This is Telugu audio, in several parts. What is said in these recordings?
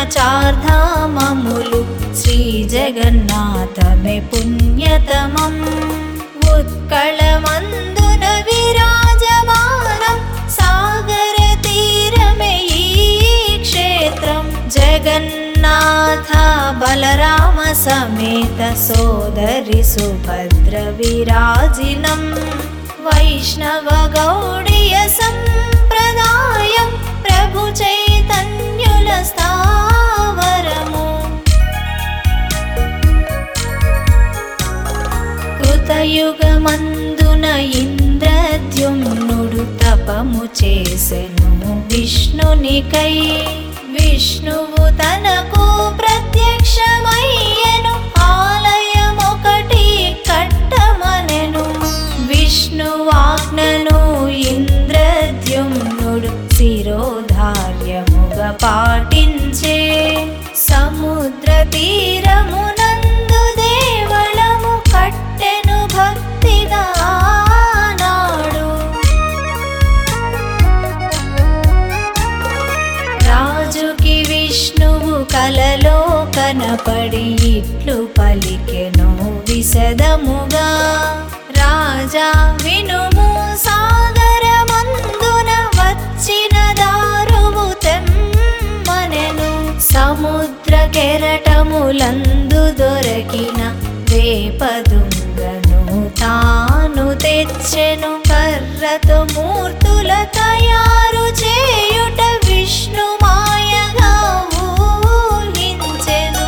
చార్ధామములు శ్రీ జగన్నాథమే పుణ్యతమం ఉత్కళమందున విరాజమానం సాగర తీరమే ఈ క్షేత్రం జగన్నాథ బలరామ సమేత సోదరి సుభద్ర విరాజినం వైష్ణవ గౌడీయ సంప్రదాయం ప్రభు చైతన్యుల స్థావరము కృతయుగమందున ఇంద్రద్యుమ్నుడు తపము చేసెను విష్ణునికై విష్ణువు తనకు ప్రత్యక్షమయ్యెను ఆలయమొకటి కట్టమనెను విష్ణువాజ్ఞను ఇంద్రద్యుమ్నుడు శిరోధార్యముగా పాటించే సముద్ర తీరమునందు దేవళము కట్టెను భక్తిగా నాడు రాజుకి విష్ణువు కలలో కనపడి ఇట్లు పలికెను విశదముగా రాజా వినుము సాగరమందున వచ్చిన దారువు తెమ్మనెను సముద్ర కెరటములందు దొరకిన వేపదుంగను తాను తెచ్చెను కర్రతో మూర్తుల తయారు చేయుట విష్ణు మాయగా ఊహించెను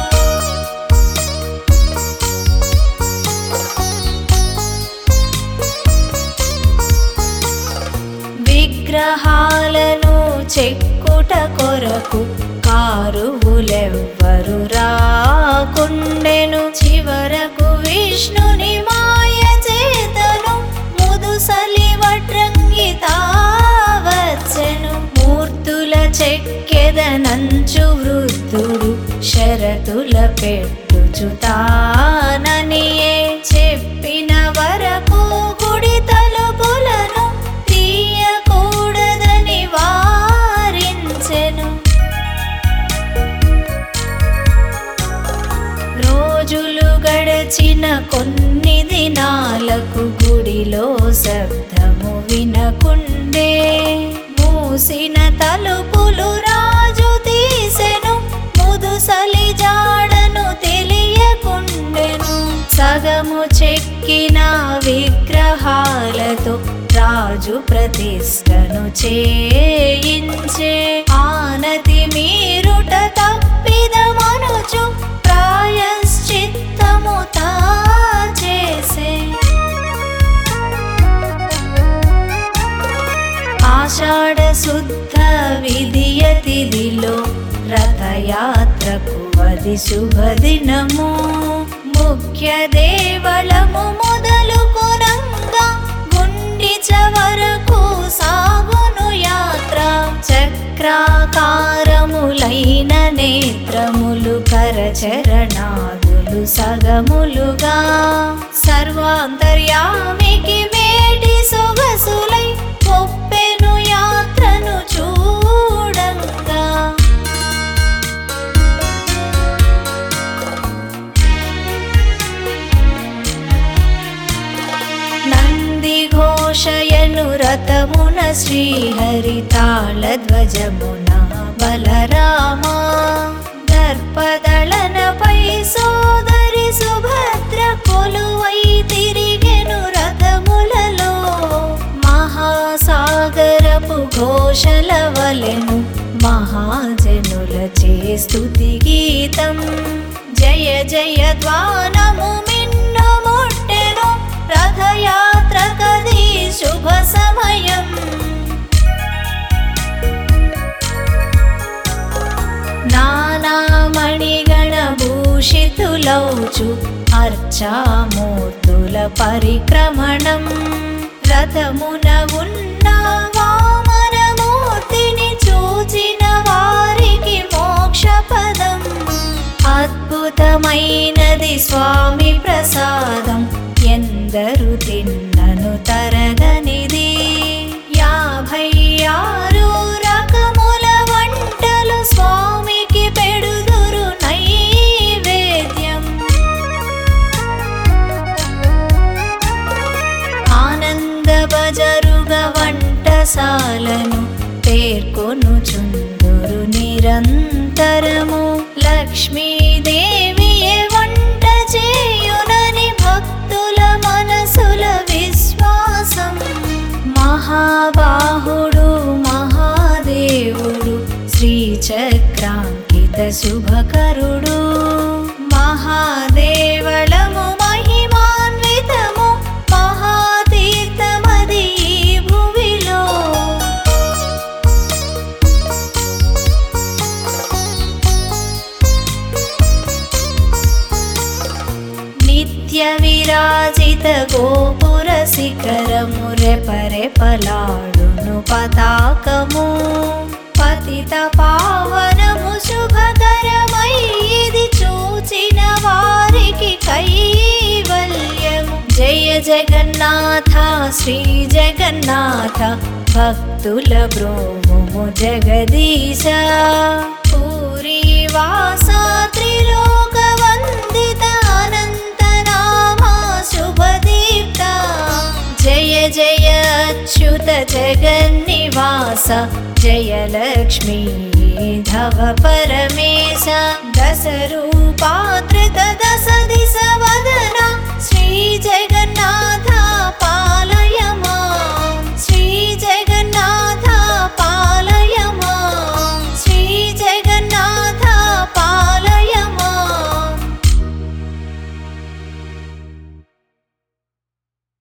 విగ్రహాలను చెక్కుట కొరకు కారువులెవ్వరు రాకుండెను చివరకు విష్ణుని మాయ చేతను ముదుసలి వడ్రంగితా వచ్చెను మూర్తుల చెక్కెదనంచు వృద్ధుడు షరతుల పెట్టుచుతాననియే చెప్పిన వరకు గుడి తలుపులను తీయకూడదని వారించెను రోజులు గడచిన కొన్ని దినాలకు గుడిలో శబ్దము వినకుండే మూసిన తలుపులు రాజు తీసెను ముదుసలి జాడను తెలియకుండెను సగము చెక్కిన విగ్రహాలతో రాజు ప్రతిష్టను చేయించే ఆనతి మీరుట తప్పిదమనుచు ప్రాయశ్చిత్తము తా చేసే ఆషాఢ శుద్ధ విధియ తిథిలో రథయాత్రకు అది శుభదినము ముఖ్య దేవళము మొదలుకొనంగా గుండిచ వరకు సాగును యాత్ర చక్రాకారములైన నేత్రములు కరచరణాదులు సగములుగా సర్వాంతర్యామికి వేడి సొగసులై ఒప్పెను యాత్రను చూడంగా నంది ఘోషయను రథమున శ్రీహరి తాళధ్వజమున బలరామ దర్పదళనపై సోదరి సుభద్ర కొలువై తిరిగెను రథములలో మహాసాగరపు ఘోషల వలెను మహాజనుల చేస్తుతి గీతం జయ జయ ధ్వానము మిన్ను ముట్టెను రథయాత్ర కది శుభ సమయం నానామణిగణ భూషితులౌచు అర్చామూర్తుల పరిక్రమణం రథమున ఉన్న వామనమూర్తిని చూచిన వారికి మోక్షపదం అద్భుతమైనది స్వామి ప్రసాదం ఎందరు తిన్నను తరగనిది యాభై ఆరు రకముల వంటలు స్వామికి పెడు లక్ష్మీదేవియే వంట చేయునని భక్తుల మనసుల విశ్వాసం మహాబాహుడు మహాదేవుడు శ్రీచక్రాంకిత శుభకరుడు మహాదేవళము మహిమాన్వితము మహాతీర్థమది ఈ భువిలో నిత్య విరాజిత గోపుర శిఖరము రెపరెపలాడును పతాకము పతిత పావనము శుభకరమై ఇది చూచిన వారికి కైవల్యము జయ జగన్నాథ శ్రీ జగన్నాథ భక్తుల బ్రోము జగదీశ పూరీ వాసా త్రిలోక వందిత అనంత నామా శుభదీప్త జయ జయ అచ్యుత జగన్నివాస జయ లక్ష్మీ ధవ పరమేశ దశ రూపాత్రిత దశ దిశ